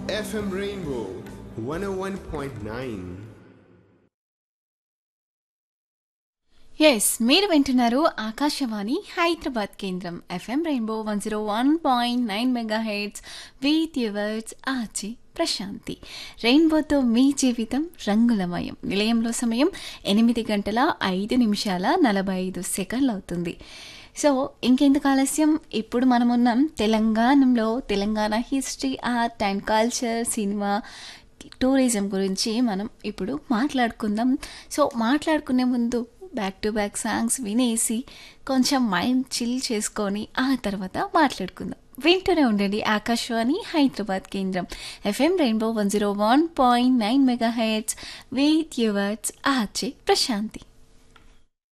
FM Rainbow 101.9. Yes మీరు వింటున్నారు ఆకాశవాణి హైదరాబాద్ కేంద్రం FM rainbow one zero one point nine megahertz with yours ఆచి ప్రశాంతి రెయిన్బోతో మీ జీవితం రంగులమయం నిలయంలో సమయం ఎనిమిది గంటల ఐదు నిమిషాల నలభై ఐదు సెకండ్లు అవుతుంది సో ఇంకెందుకు ఆలస్యం ఇప్పుడు మనం ఉన్నాం తెలంగాణలో Telangana history art and culture cinema tourism గురించి మనం ఇప్పుడు మాట్లాడుకుందాం సో మాట్లాడుకునే ముందు బ్యాక్ టు బ్యాక్ సాంగ్స్ వినేసి కొంచెం మైండ్ చిల్ చేసుకొని ఆ తర్వాత మాట్లాడుకుందాం వింటూనే ఉండండి ఆకాశవాణి హైదరాబాద్ కేంద్రం FM rainbow one zero one point nine megahertz with yours RJ Prashanti